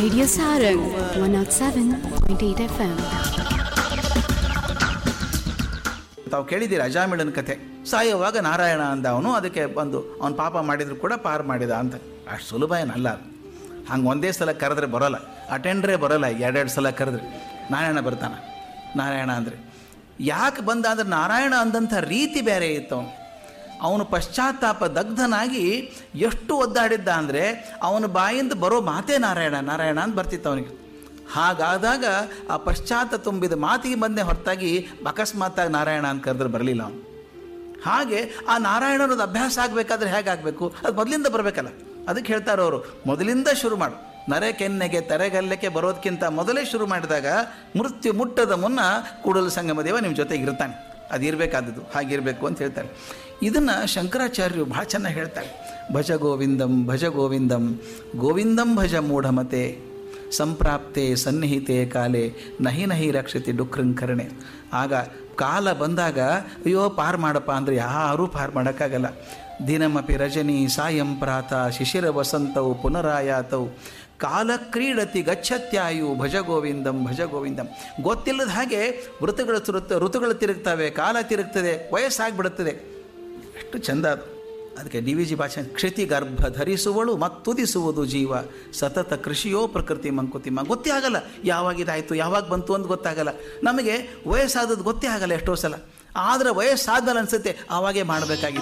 Radio Sarang 107.8 FM. ತಾವು ಕೇಳಿದ್ದೀರಿ ಅಜಾಮಿಳನ ಕಥೆ ಸಾಯುವಾಗ ನಾರಾಯಣ ಅಂದ ಅವನು ಅದಕ್ಕೆ ಬಂದು ಅವನು ಪಾಪ ಮಾಡಿದ್ರು ಕೂಡ ಪಾರು ಮಾಡಿದ ಅಂತ ಅಷ್ಟು ಸುಲಭ ಏನಲ್ಲ ಅದು ಹಂಗೆ ಒಂದೇ ಸಲ ಕರೆದ್ರೆ ಬರೋಲ್ಲ ಅಟೆಂಡ್ರೇ ಬರೋಲ್ಲ ಎರಡೆರಡು ಸಲ ಕರೆದ್ರೆ ನಾರಾಯಣ ಬರ್ತಾನೆ ನಾರಾಯಣ ಅಂದರೆ ಯಾಕೆ ಬಂದ ಅಂದ್ರೆ ನಾರಾಯಣ ಅಂದಂಥ ರೀತಿ ಬೇರೆ ಇತ್ತು ಅವನು ಅವನು ಪಶ್ಚಾತ್ತಾಪ ದಗ್ಧನಾಗಿ ಎಷ್ಟು ಒದ್ದಾಡಿದ್ದ ಅಂದರೆ ಅವನ ಬಾಯಿಂದ ಬರೋ ಮಾತೇ ನಾರಾಯಣ ನಾರಾಯಣ ಅಂತ ಬರ್ತಿತ್ತು ಅವನಿಗೆ ಹಾಗಾದಾಗ ಆ ಪಶ್ಚಾತ್ತ ತುಂಬಿದ ಮಾತಿಗೆ ಬಂದೇ ಹೊರತಾಗಿ ಅಕಸ್ಮಾತ್ತಾಗಿ ನಾರಾಯಣ ಅಂತ ಕರೆದ್ರೆ ಬರಲಿಲ್ಲ ಅವನು ಹಾಗೆ ಆ ನಾರಾಯಣ ಅನ್ನೋದು ಅಭ್ಯಾಸ ಆಗಬೇಕಾದ್ರೆ ಹೇಗಾಗಬೇಕು ಅದು ಮೊದಲಿಂದ ಬರಬೇಕಲ್ಲ ಅದಕ್ಕೆ ಹೇಳ್ತಾರೆ ಅವರು ಮೊದಲಿಂದ ಶುರು ಮಾಡು ನರೆ ಕೆನ್ನೆಗೆ ತೆರೆಗಲ್ಲಕ್ಕೆ ಬರೋದಕ್ಕಿಂತ ಮೊದಲೇ ಶುರು ಮಾಡಿದಾಗ ಮೃತ್ಯು ಮುಟ್ಟದ ಮುನ್ನ ಕೂಡಲು ಸಂಗಮ ದೇವ ನಿಮ್ಮ ಜೊತೆಗೆ ಇರ್ತಾನೆ ಅದು ಇರಬೇಕಾದದ್ದು ಹಾಗಿರಬೇಕು ಅಂತ ಹೇಳ್ತಾರೆ ಇದನ್ನು ಶಂಕರಾಚಾರ್ಯರು ಭಾಳ ಚೆನ್ನಾಗಿ ಹೇಳ್ತಾರೆ ಭಜ ಗೋವಿಂದಂ ಭಜ ಗೋವಿಂದಂ ಗೋವಿಂದಂ ಭಜ ಮೂಢಮತೆ ಸಂಪ್ರಾಪ್ತೆ ಸನ್ನಿಹಿತೆ ಕಾಲೆ ನಹಿ ನಹಿ ರಕ್ಷತಿ ಡುಕ್ರಂಕರಣೆ ಆಗ ಕಾಲ ಬಂದಾಗ ಅಯ್ಯೋ ಪಾರು ಮಾಡಪ್ಪ ಅಂದರೆ ಯಾರೂ ಪಾರು ಮಾಡೋಕ್ಕಾಗಲ್ಲ ದಿನಮಪಿ ರಜನಿ ಸಾಯಂ ಪ್ರಾತ ಶಿಶಿರ ವಸಂತವು ಪುನರಾಯಾತವು ಕಾಲ ಕ್ರೀಡತಿ ಗಚ್ಚತ್ಯಾಯು ಭಜ ಗೋವಿಂದಂ ಭಜ ಗೋವಿಂದಂ ಗೊತ್ತಿಲ್ಲದ ಹಾಗೆ ಋತುಗಳು ತಿರುತ್ತ ಋತುಗಳು ತಿರುಗ್ತವೆ ಕಾಲ ತಿರುಗ್ತದೆ ವಯಸ್ಸಾಗ್ಬಿಡುತ್ತದೆ ಎಷ್ಟು ಚಂದ ಅದು ಅದಕ್ಕೆ ಡಿ ವಿ ಜಿ ಭಾಷೆ ಕ್ಷಿತಿ ಗರ್ಭ ಧರಿಸುವಳು ಮತ್ತುದಿಸುವುದು ಜೀವ ಸತತ ಕೃಷಿಯೋ ಪ್ರಕೃತಿ ಮಂಕುತಿಮ್ಮ ಗೊತ್ತೇ ಆಗಲ್ಲ ಯಾವಾಗ ಇದಾಯಿತು ಯಾವಾಗ ಬಂತು ಅಂತ ಗೊತ್ತಾಗಲ್ಲ ನಮಗೆ ವಯಸ್ಸಾದದ್ದು ಗೊತ್ತೇ ಆಗಲ್ಲ ಎಷ್ಟೋ ಸಲ ಆದರೆ ವಯಸ್ಸಾದ್ಮೇಲೆ ಅನಿಸುತ್ತೆ ಆವಾಗೇ ಮಾಡಬೇಕಾಗಿತ್ತು